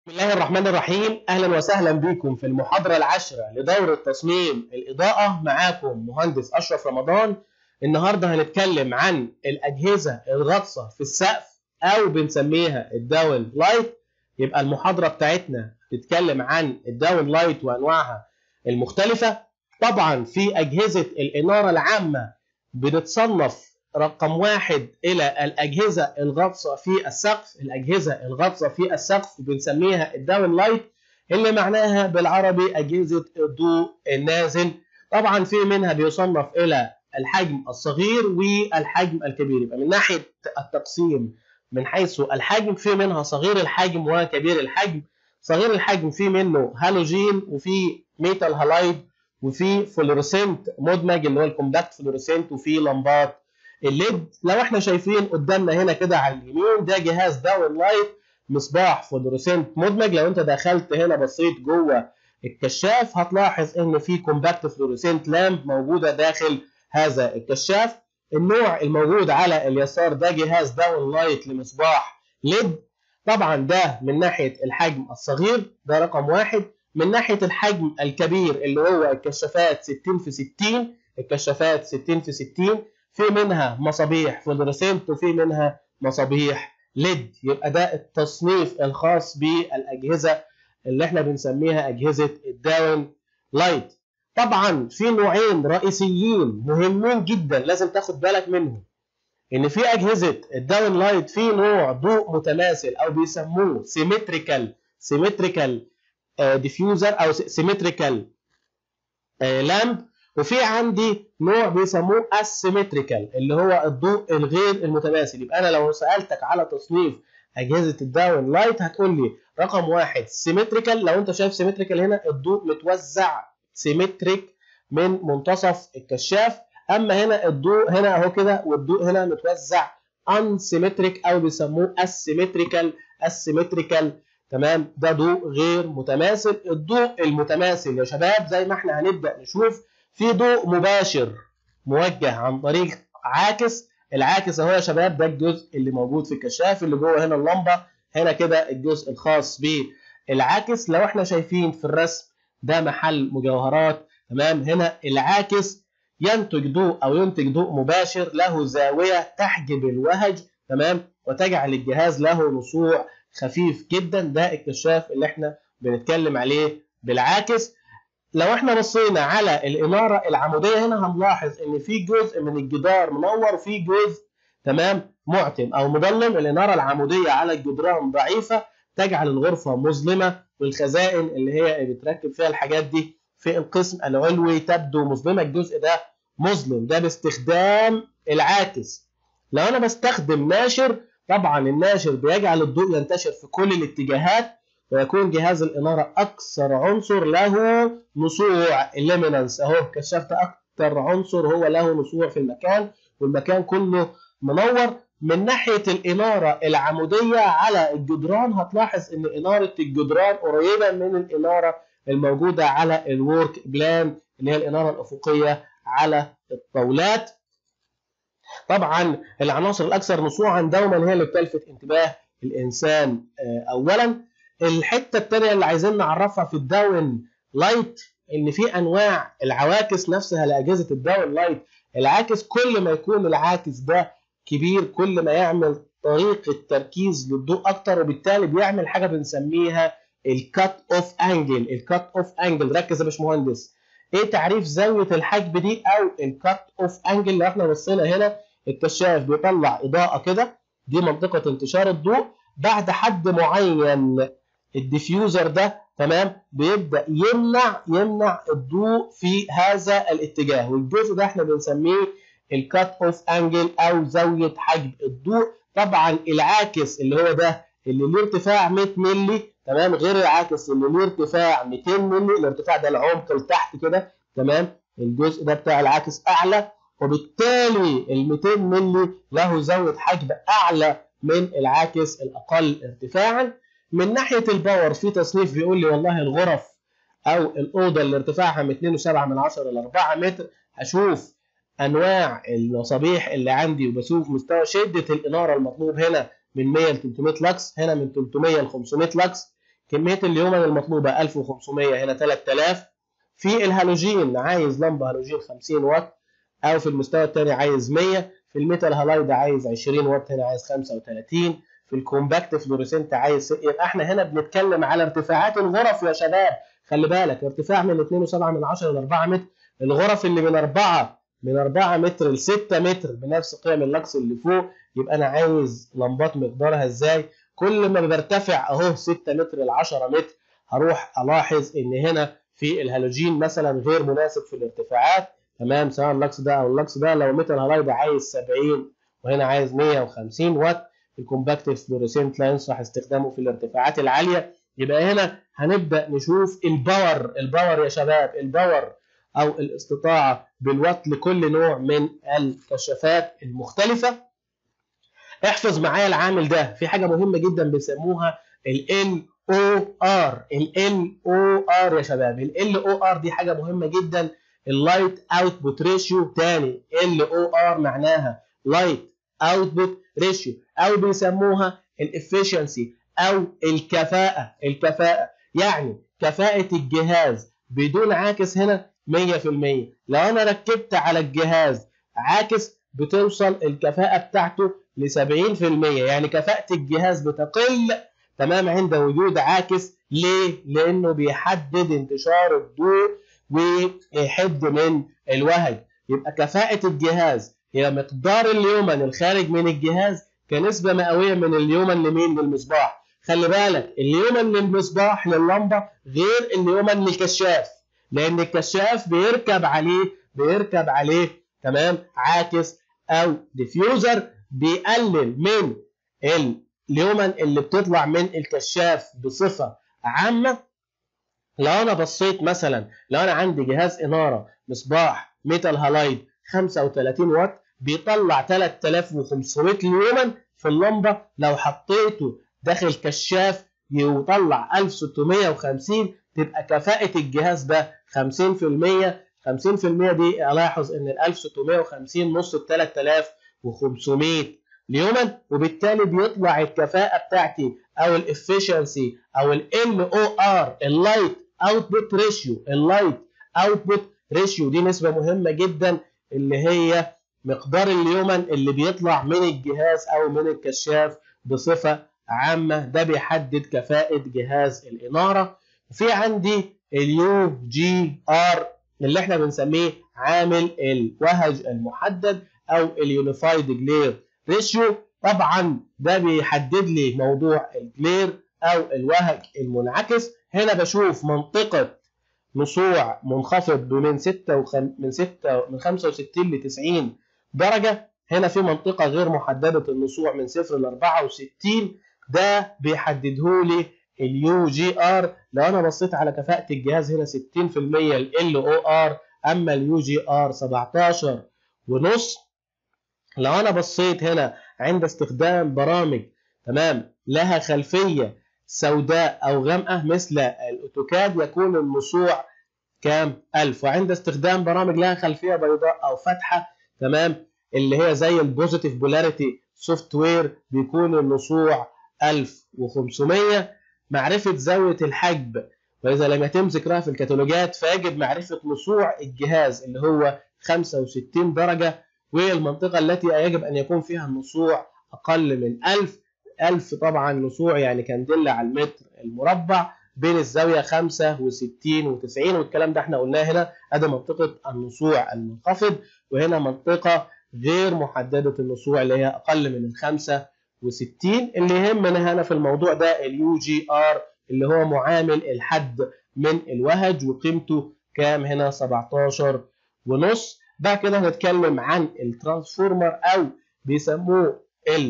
بسم الله الرحمن الرحيم اهلا وسهلا بكم في المحاضره العاشره لدوره تصميم الاضاءه معاكم مهندس اشرف رمضان النهارده هنتكلم عن الاجهزه الغاطسه في السقف او بنسميها الداون لايت يبقى المحاضره بتاعتنا بتتكلم عن الداون لايت وانواعها المختلفه طبعا في اجهزه الاناره العامه بنتصنف رقم واحد إلى الأجهزة الغاطسة في السقف، الأجهزة الغاطسة في السقف بنسميها الداون لايت اللي معناها بالعربي أجهزة الضوء النازل، طبعا في منها بيصنف إلى الحجم الصغير والحجم الكبير، يبقى من ناحية التقسيم من حيث الحجم في منها صغير الحجم وكبير الحجم، صغير الحجم في منه هالوجين وفي ميتال هالايد وفي فلورسنت مدمج اللي هو الكومباكت فلورسنت وفي لمبات الليد لو احنا شايفين قدامنا هنا كده على اليمين ده جهاز داون لايت مصباح فلورسنت مدمج لو انت دخلت هنا بصيت جوه الكشاف هتلاحظ ان في كومباكت فلورسنت لامب موجوده داخل هذا الكشاف النوع الموجود على اليسار ده جهاز داون لايت لمصباح ليد طبعا ده من ناحيه الحجم الصغير ده رقم واحد من ناحيه الحجم الكبير اللي هو الكشافات 60 في 60 الكشافات 60 في 60 في منها مصابيح فلورسنت وفي منها مصابيح ليد يبقى ده التصنيف الخاص بالاجهزه اللي احنا بنسميها اجهزه الداون لايت طبعا في نوعين رئيسيين مهمين جدا لازم تاخد بالك منهم ان في اجهزه الداون لايت في نوع ضوء متماثل او بيسموه سيمتريكال سيمتريكال ديفيوزر او سيمتريكال لامب وفي عندي نوع بيسموه اسيمتريكال اللي هو الضوء الغير المتماثل يبقى انا لو سالتك على تصنيف اجهزه الداون لايت هتقول لي رقم واحد سيمتريكال لو انت شايف سيمتريكال هنا الضوء متوزع سيمتريك من منتصف الكشاف اما هنا الضوء هنا اهو كده والضوء هنا متوزع انسيمتريك او بيسموه اسيمتريكال اسيمتريكال تمام ده ضوء غير متماثل الضوء المتماثل يا شباب زي ما احنا هنبدا نشوف في ضوء مباشر موجه عن طريق عاكس العاكس اهو يا شباب ده الجزء اللي موجود في الكشاف اللي جوه هنا اللمبه هنا كده الجزء الخاص بالعاكس لو احنا شايفين في الرسم ده محل مجوهرات تمام هنا العاكس ينتج ضوء او ينتج ضوء مباشر له زاويه تحجب الوهج تمام وتجعل الجهاز له نصوع خفيف جدا ده الكشاف اللي احنا بنتكلم عليه بالعاكس لو احنا بصينا على الاناره العموديه هنا هنلاحظ ان في جزء من الجدار منور وفي جزء تمام معتم او مظلم الاناره العموديه على الجدران ضعيفه تجعل الغرفه مظلمه والخزائن اللي هي بتركب فيها الحاجات دي في القسم العلوي تبدو مظلمه الجزء ده مظلم ده باستخدام العاكس لو انا بستخدم ناشر طبعا الناشر بيجعل الضوء ينتشر في كل الاتجاهات ويكون جهاز الإنارة أكثر عنصر له نصوع الليمينانس أهو كشفت أكثر عنصر هو له نصوع في المكان والمكان كله منور من ناحية الإنارة العمودية على الجدران هتلاحظ إن إنارة الجدران قريبة من الإنارة الموجودة على الورك بلان اللي هي الإنارة الأفقية على الطاولات طبعا العناصر الأكثر نصوعا دوما هي اللي بتلفت انتباه الإنسان أولا الحته الثانيه اللي عايزين نعرفها في الداون لايت ان في انواع العواكس نفسها لاجهزه الداون لايت العاكس كل ما يكون العاكس ده كبير كل ما يعمل طريقه تركيز للضوء اكتر وبالتالي بيعمل حاجه بنسميها الكات اوف انجل الكات اوف انجل ركز يا باشمهندس ايه تعريف زاويه الحجب دي او الكات اوف انجل لو احنا بصينا هنا الكشاف بيطلع اضاءه كده دي منطقه انتشار الضوء بعد حد معين الديفيوزر ده تمام بيبدا يمنع يمنع الضوء في هذا الاتجاه والجزء ده احنا بنسميه الكات اوف انجل او زاويه حجب الضوء طبعا العاكس اللي هو ده اللي له ارتفاع 100 مللي تمام غير العاكس اللي له ارتفاع 200 مللي الارتفاع ده العمق لتحت كده تمام الجزء ده بتاع العاكس اعلى وبالتالي ال 200 مللي له زاويه حجب اعلى من العاكس الاقل ارتفاعا من ناحيه الباور في تصنيف بيقول لي والله الغرف او الاوضه اللي ارتفاعها من 2.7 من 10 ل 4 متر هشوف انواع المصابيح اللي عندي وبشوف مستوى شده الاناره المطلوب هنا من 100 ل 300 لكس هنا من 300 ل 500 لكس كميه اليومن المطلوبه 1500 هنا 3000 في الهالوجين عايز لمبه هالوجين 50 واط او في المستوى الثاني عايز 100 في الميتال هالايد عايز 20 واط هنا عايز 35 في الكومباكت فلوريسنت عايز يبقى احنا هنا بنتكلم على ارتفاعات الغرف يا شباب خلي بالك ارتفاع من 2.7 من 10 ل 4 متر الغرف اللي من 4 من 4 متر ل 6 متر بنفس قيم اللكس اللي فوق يبقى انا عايز لمبات مقدارها ازاي كل ما برتفع اهو 6 متر ل 10 متر هروح الاحظ ان هنا في الهالوجين مثلا غير مناسب في الارتفاعات تمام سواء اللكس ده او اللكس ده لو متر هالايد عايز 70 وهنا عايز 150 واط الكومباكتيف فلوريسنت لا ينصح استخدامه في الارتفاعات العاليه يبقى هنا هنبدا نشوف الباور الباور يا شباب الباور او الاستطاعه بالوات لكل نوع من الكشافات المختلفه احفظ معايا العامل ده في حاجه مهمه جدا بيسموها ال او ار ال او ار يا شباب ال او ار دي حاجه مهمه جدا اللايت اوتبوت ريشيو تاني ال او ار معناها لايت اوتبوت ريشيو او بيسموها الافشنسي او الكفاءه الكفاءه يعني كفاءه الجهاز بدون عاكس هنا 100% لو انا ركبت على الجهاز عاكس بتوصل الكفاءه بتاعته ل 70% يعني كفاءه الجهاز بتقل تمام عند وجود عاكس ليه؟ لانه بيحدد انتشار الضوء ويحد من الوهج يبقى كفاءه الجهاز هي مقدار اليومن الخارج من الجهاز كنسبة مئوية من اليومن لمين للمصباح خلي بالك اليومن للمصباح لللمبة غير اليومن للكشاف لأن الكشاف بيركب عليه بيركب عليه تمام عاكس أو ديفيوزر بيقلل من اليومن اللي بتطلع من الكشاف بصفة عامة لو أنا بصيت مثلا لو أنا عندي جهاز إنارة مصباح ميتال هالايد 35 واط بيطلع 3500 ليومن في اللمبه لو حطيته داخل كشاف يطلع 1650 تبقى كفاءه الجهاز ده 50% 50% دي الاحظ ان ال 1650 نص ال 3500 ليومن وبالتالي بيطلع الكفاءه بتاعتي او الافشنسي او ال او ار اللايت اوتبوت ريشيو اللايت اوتبوت ريشيو دي نسبه مهمه جدا اللي هي مقدار اليومن اللي بيطلع من الجهاز او من الكشاف بصفه عامه ده بيحدد كفاءه جهاز الاناره وفي عندي اليو جي ار اللي احنا بنسميه عامل الوهج المحدد او اليونيفايد جلير ريشيو طبعا ده بيحدد لي موضوع الجلير او الوهج المنعكس هنا بشوف منطقه نصوع منخفض من 6 وخم... من 6 من 65 ل 90 درجة هنا في منطقة غير محددة النصوع من 0 ل 64 ده بيحدده لي اليو جي ار لو انا بصيت على كفاءة الجهاز هنا 60% ال او ار اما اليو جي ار 17 ونص لو انا بصيت هنا عند استخدام برامج تمام لها خلفية سوداء او غامقة مثل الاوتوكاد يكون النصوع كام 1000 وعند استخدام برامج لها خلفية بيضاء او فاتحة تمام اللي هي زي البوزيتيف بولاريتي سوفت وير بيكون النصوع 1500 معرفة زاوية الحجب وإذا لم يتم ذكرها في الكتالوجات فيجب معرفة نصوع الجهاز اللي هو 65 درجة والمنطقة التي يجب أن يكون فيها النصوع أقل من 1000 1000 طبعا نصوع يعني كانديلا على المتر المربع بين الزاوية 65 و90 والكلام ده احنا قلناه هنا ادي منطقة النصوع المنخفض وهنا منطقة غير محددة النصوع اللي هي أقل من ال 65 اللي يهمنا هنا في الموضوع ده اليو جي ار اللي هو معامل الحد من الوهج وقيمته كام هنا 17 ونص بعد كده هنتكلم عن الترانسفورمر أو بيسموه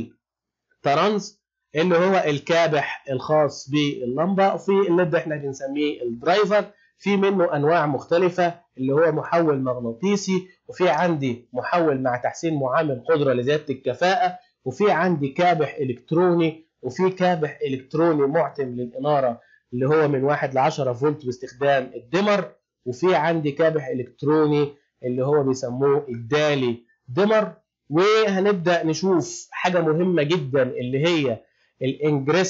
الترانس اللي هو الكابح الخاص باللمبه وفي الليد احنا بنسميه الدرايفر في منه انواع مختلفه اللي هو محول مغناطيسي وفي عندي محول مع تحسين معامل قدره لزياده الكفاءه وفي عندي كابح الكتروني وفي كابح الكتروني معتم للاناره اللي هو من 1 ل 10 فولت باستخدام الدمر وفي عندي كابح الكتروني اللي هو بيسموه الدالي دمر وهنبدا نشوف حاجه مهمه جدا اللي هي الانجريس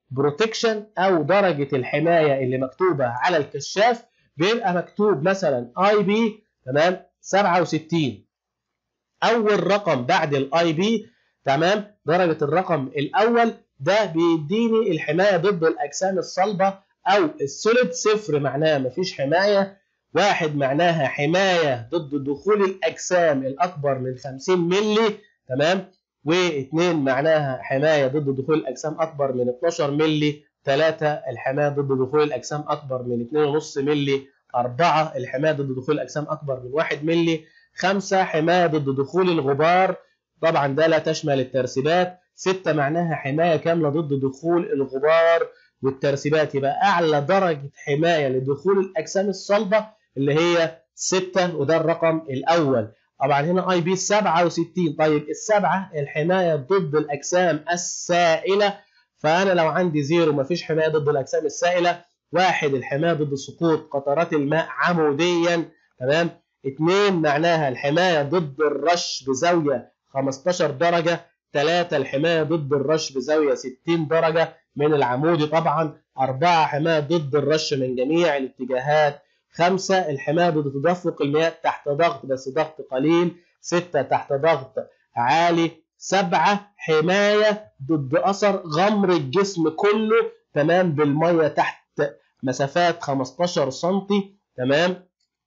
بروتكشن او درجه الحمايه اللي مكتوبه على الكشاف بيبقى مكتوب مثلا اي بي تمام 67 اول رقم بعد الاي بي تمام درجه الرقم الاول ده بيديني الحمايه ضد الاجسام الصلبه او السوليد صفر معناها مفيش حمايه واحد معناها حمايه ضد دخول الاجسام الاكبر من 50 مللي تمام واثنين معناها حمايه ضد دخول الاجسام اكبر من 12 مللي ثلاثة الحماية ضد دخول الأجسام أكبر من 2.5 مللي أربعة الحماية ضد دخول الأجسام أكبر من 1 مللي خمسة حماية ضد دخول الغبار طبعا ده لا تشمل الترسيبات ستة معناها حماية كاملة ضد دخول الغبار والترسيبات يبقى أعلى درجة حماية لدخول الأجسام الصلبة اللي هي ستة وده الرقم الأول طبعا هنا اي بي 67 طيب السبعة الحماية ضد الأجسام السائلة فأنا لو عندي زيرو مفيش حماية ضد الأجسام السائلة واحد الحماية ضد سقوط قطرات الماء عموديا تمام اثنين معناها الحماية ضد الرش بزاوية 15 درجة ثلاثة الحماية ضد الرش بزاوية 60 درجة من العمودي طبعا أربعة حماية ضد الرش من جميع الاتجاهات خمسة الحماية ضد تدفق المياه تحت ضغط بس ضغط قليل ستة تحت ضغط عالي سبعة حماية ضد أثر غمر الجسم كله تمام بالمية تحت مسافات 15 سنتي تمام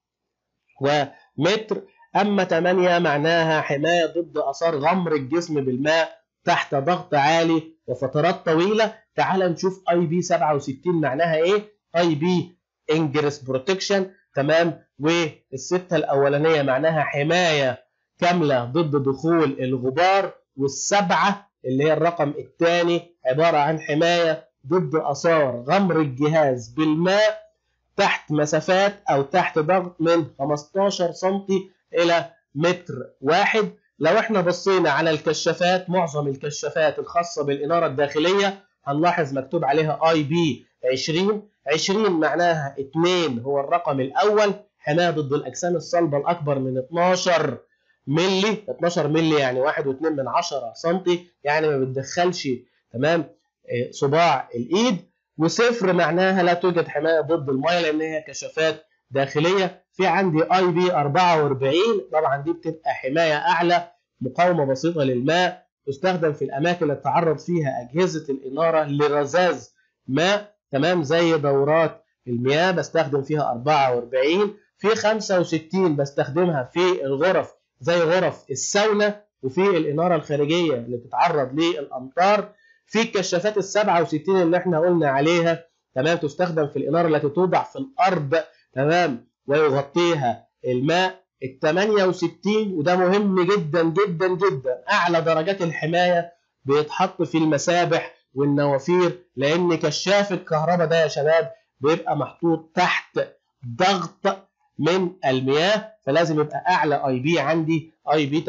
ومتر أما 8 معناها حماية ضد آثار غمر الجسم بالماء تحت ضغط عالي وفترات طويلة تعال نشوف اي بي 67 معناها ايه اي بي انجرس بروتكشن تمام والستة الأولانية معناها حماية كاملة ضد دخول الغبار والسبعة اللي هي الرقم الثاني عبارة عن حماية ضد آثار غمر الجهاز بالماء تحت مسافات أو تحت ضغط من 15 سم إلى متر واحد لو احنا بصينا على الكشافات معظم الكشافات الخاصة بالإنارة الداخلية هنلاحظ مكتوب عليها اي بي 20 20 معناها 2 هو الرقم الأول حماية ضد الأجسام الصلبة الأكبر من 12 ملي 12 ملي يعني 1.2 من 10 سم يعني ما بتدخلش تمام صباع الإيد وصفر معناها لا توجد حماية ضد المية لأن هي كشافات داخلية في عندي اي بي 44 طبعا دي بتبقى حماية أعلى مقاومة بسيطة للماء تستخدم في الأماكن اللي تعرض فيها أجهزة الإنارة لرذاذ ماء تمام زي دورات المياه بستخدم فيها 44 في 65 بستخدمها في الغرف زي غرف الساونا وفي الإنارة الخارجية اللي بتتعرض للأمطار في الكشافات ال 67 اللي احنا قلنا عليها تمام تستخدم في الإنارة التي توضع في الأرض تمام ويغطيها الماء ال 68 وده مهم جدا جدا جدا اعلى درجات الحمايه بيتحط في المسابح والنوافير لان كشاف الكهرباء ده يا شباب بيبقى محطوط تحت ضغط من المياه فلازم يبقى اعلى اي بي عندي اي بي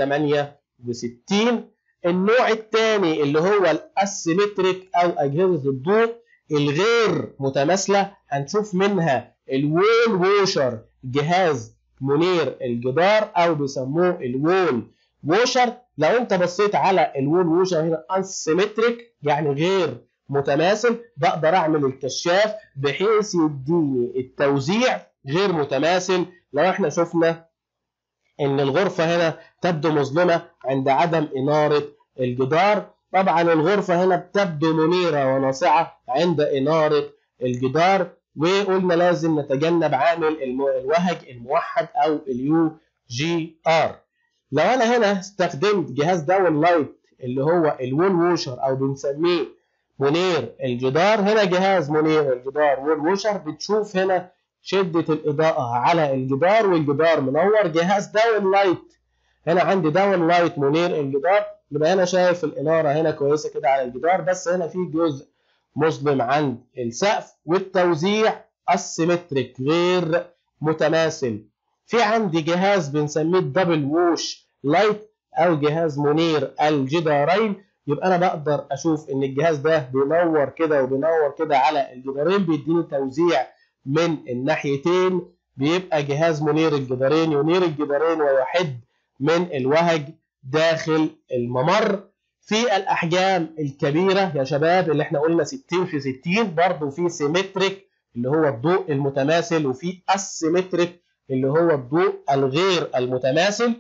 68 النوع الثاني اللي هو الاسيمتريك او اجهزه الضوء الغير متماثله هنشوف منها الوول ووشر جهاز منير الجدار او بيسموه الوول ووشر لو انت بصيت على الوول ووشر هنا انسيمتريك يعني غير متماثل بقدر اعمل الكشاف بحيث يديني التوزيع غير متماثل لو احنا شفنا ان الغرفة هنا تبدو مظلمة عند عدم انارة الجدار طبعا الغرفة هنا بتبدو منيرة وناصعة عند انارة الجدار وقلنا لازم نتجنب عامل الوهج الموحد او اليو جي ار لو انا هنا استخدمت جهاز داون لايت اللي هو الوول ووشر او بنسميه منير الجدار هنا جهاز منير الجدار وول ووشر بتشوف هنا شدة الإضاءة على الجدار والجدار منور جهاز داون لايت هنا عندي داون لايت منير الجدار يبقى أنا شايف الإنارة هنا كويسة كده على الجدار بس هنا في جزء مظلم عند السقف والتوزيع اسيمتريك غير متماثل في عندي جهاز بنسميه الدبل ووش لايت او جهاز منير الجدارين يبقى انا بقدر اشوف ان الجهاز ده بينور كده وبينور كده على الجدارين بيديني توزيع من الناحيتين بيبقى جهاز منير الجدارين ينير الجدارين ويحد من الوهج داخل الممر في الاحجام الكبيره يا شباب اللي احنا قلنا 60 في 60 برضه في سيمتريك اللي هو الضوء المتماثل وفي اسيمتريك اللي هو الضوء الغير المتماثل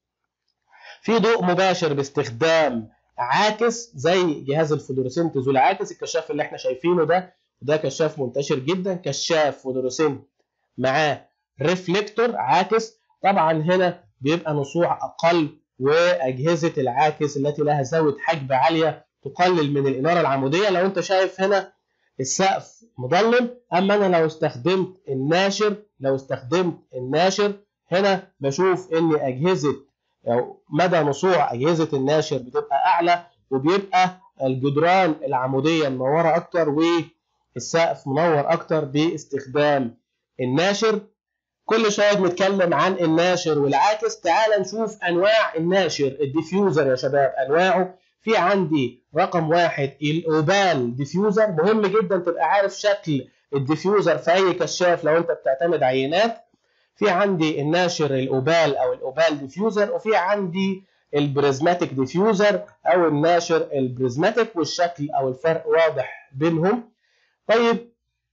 في ضوء مباشر باستخدام عاكس زي جهاز الفلوريسنت ذو العاكس الكشاف اللي احنا شايفينه ده ده كشاف منتشر جدا كشاف فلوريسنت معاه ريفليكتور عاكس طبعا هنا بيبقى نصوع اقل واجهزه العاكس التي لها زاويه حجب عاليه تقلل من الاناره العموديه لو انت شايف هنا السقف مظلم اما انا لو استخدمت الناشر لو استخدمت الناشر هنا بشوف ان اجهزه أو مدى نصوع اجهزه الناشر بتبقى اعلى وبيبقى الجدران العموديه منوره اكتر والسقف منور اكتر باستخدام الناشر كل شويه بنتكلم عن الناشر والعاكس تعال نشوف انواع الناشر الديفيوزر يا شباب انواعه في عندي رقم واحد الاوبال ديفيوزر مهم جدا تبقى عارف شكل الديفيوزر في اي كشاف لو انت بتعتمد عينات في عندي الناشر الاوبال او الاوبال ديفيوزر وفي عندي البريزماتيك ديفيوزر او الناشر البريزماتيك والشكل او الفرق واضح بينهم طيب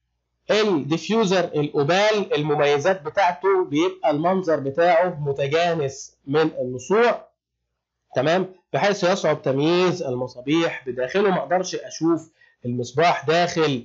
الديفيوزر الاوبال المميزات بتاعته بيبقى المنظر بتاعه متجانس من النصوع تمام بحيث يصعب تمييز المصابيح بداخله ما اقدرش اشوف المصباح داخل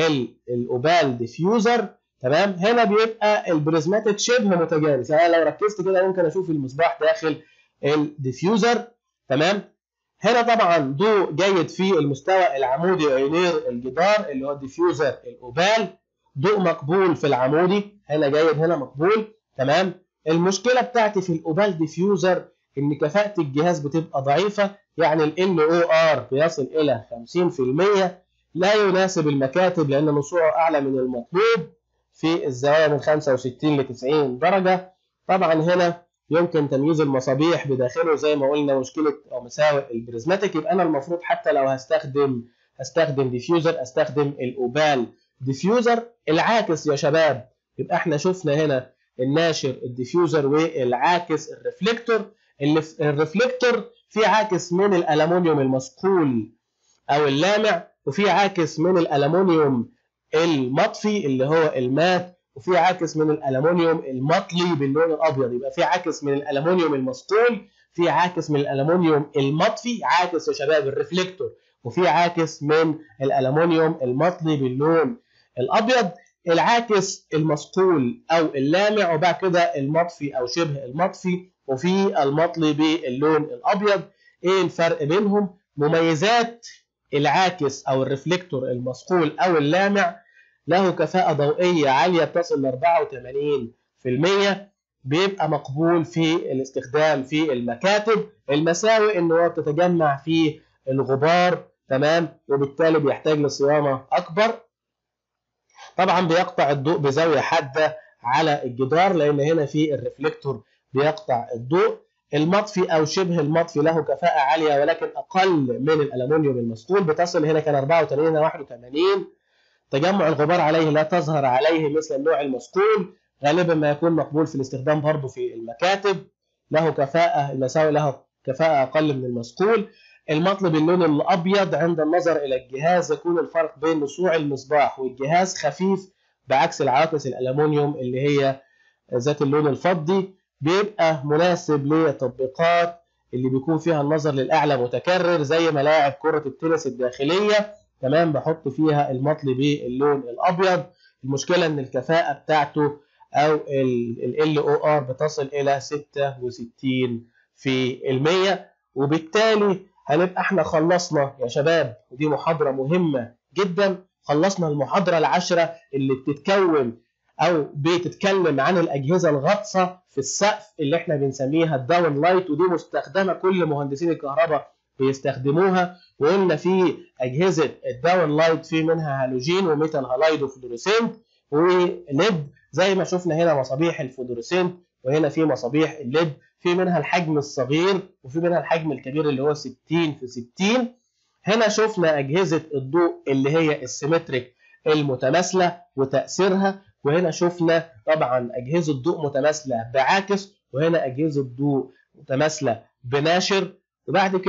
الاوبال ديفيوزر تمام هنا بيبقى البريزماتيك شبه متجانس يعني لو ركزت كده ممكن اشوف المصباح داخل الديفيوزر تمام هنا طبعا ضوء جيد في المستوى العمودي عينير الجدار اللي هو الديفيوزر الاوبال ضوء مقبول في العمودي هنا جيد هنا مقبول تمام المشكله بتاعتي في الاوبال ديفيوزر ان كفاءه الجهاز بتبقى ضعيفه يعني ال او ار بيصل الى 50% لا يناسب المكاتب لان نصوعه اعلى من المطلوب في الزوايا من 65 ل 90 درجه طبعا هنا يمكن تمييز المصابيح بداخله زي ما قلنا مشكله او مساوئ البريزماتيك يبقى انا المفروض حتى لو هستخدم هستخدم ديفيوزر استخدم الاوبال ديفيوزر العاكس يا شباب يبقى احنا شفنا هنا الناشر الديفيوزر والعاكس الريفليكتور اللي في الريفليكتور في عاكس من الالومنيوم المصقول او اللامع وفي عاكس من الالومنيوم المطفي اللي هو المات وفي عاكس من الالومنيوم المطلي باللون الابيض يبقى في عاكس من الالومنيوم المصقول في عاكس من الالومنيوم المطفي عاكس يا شباب الريفليكتور وفي عاكس من الالومنيوم المطلي باللون الابيض العاكس المصقول او اللامع وبعد كده المطفي او شبه المطفي وفي المطلي باللون الابيض ايه الفرق بينهم مميزات العاكس او الريفليكتور المصقول او اللامع له كفاءة ضوئية عالية بتصل ل 84% بيبقى مقبول في الاستخدام في المكاتب المساوئ ان هو بتتجمع فيه الغبار تمام وبالتالي بيحتاج لصيانة اكبر طبعا بيقطع الضوء بزاوية حادة على الجدار لان هنا في الريفليكتور بيقطع الضوء المطفي او شبه المطفي له كفاءة عالية ولكن اقل من الالومنيوم المصقول بتصل هنا كان 84 الى 81 تجمع الغبار عليه لا تظهر عليه مثل النوع المصقول غالبا ما يكون مقبول في الاستخدام برضه في المكاتب له كفاءة المساوئ له كفاءة أقل من المصقول المطلب اللون الأبيض عند النظر إلى الجهاز يكون الفرق بين نصوع المصباح والجهاز خفيف بعكس العواكس الألمنيوم اللي هي ذات اللون الفضي بيبقى مناسب للتطبيقات اللي بيكون فيها النظر للأعلى متكرر زي ملاعب كرة التنس الداخلية تمام بحط فيها المطلي باللون الابيض المشكله ان الكفاءه بتاعته او ال او ار بتصل الى 66 في المية وبالتالي هنبقى احنا خلصنا يا شباب ودي محاضره مهمه جدا خلصنا المحاضره العاشره اللي بتتكون او بتتكلم عن الاجهزه الغطسه في السقف اللي احنا بنسميها الداون لايت ودي مستخدمه كل مهندسين الكهرباء بيستخدموها وقلنا في اجهزه الداون لايت في منها هالوجين وميتال هالايد وفلوريسنت وليد زي ما شفنا هنا مصابيح الفلوريسنت وهنا في مصابيح الليد في منها الحجم الصغير وفي منها الحجم الكبير اللي هو 60 في 60 هنا شفنا اجهزه الضوء اللي هي السيمتريك المتماثله وتاثيرها وهنا شفنا طبعا اجهزه ضوء متماثله بعاكس وهنا اجهزه ضوء متماثله بناشر وبعد كده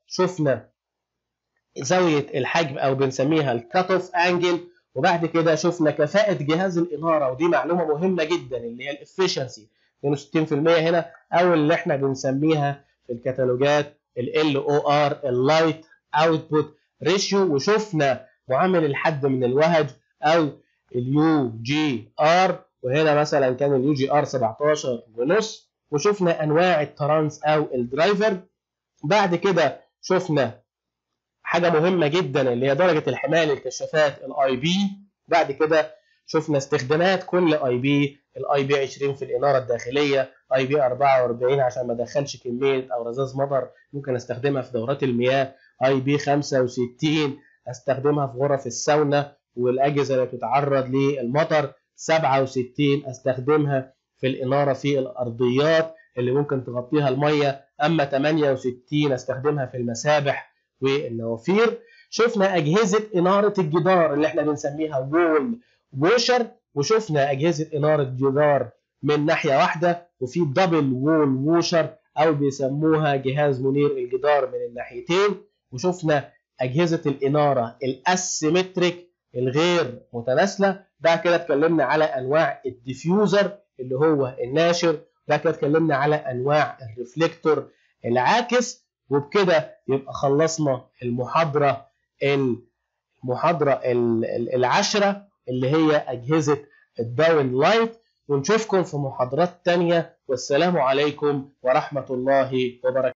شفنا زاويه الحجم او بنسميها الكات اوف انجل وبعد كده شفنا كفاءه جهاز الاناره ودي معلومه مهمه جدا اللي هي الافشنسي 62% هنا او اللي احنا بنسميها في الكتالوجات ال او ار اللايت اوتبوت ريشيو وشفنا معامل الحد من الوهج او اليو جي ار وهنا مثلا كان اليو جي ار 17 ونص وشفنا انواع الترانس او الدرايفر بعد كده شفنا حاجه مهمه جدا اللي هي درجه الحمايه للكشافات الاي بي بعد كده شفنا استخدامات كل اي بي الاي بي 20 في الاناره الداخليه اي بي 44 عشان ما ادخلش كميه او رذاذ مطر ممكن استخدمها في دورات المياه اي بي 65 استخدمها في غرف الساونا والاجهزه اللي بتتعرض للمطر 67 استخدمها في الاناره في الارضيات اللي ممكن تغطيها الميه اما 68 استخدمها في المسابح والنوافير شفنا اجهزه اناره الجدار اللي احنا بنسميها وول ووشر وشفنا اجهزه اناره جدار من ناحيه واحده وفي دبل وول ووشر او بيسموها جهاز منير الجدار من الناحيتين وشفنا اجهزه الاناره الاسيمتريك الغير متماثله بعد كده اتكلمنا على انواع الديفيوزر اللي هو الناشر بعد كده اتكلمنا على انواع الريفليكتور العاكس وبكده يبقى خلصنا المحاضره المحاضره العشره اللي هي اجهزه الداون لايت ونشوفكم في محاضرات تانية والسلام عليكم ورحمه الله وبركاته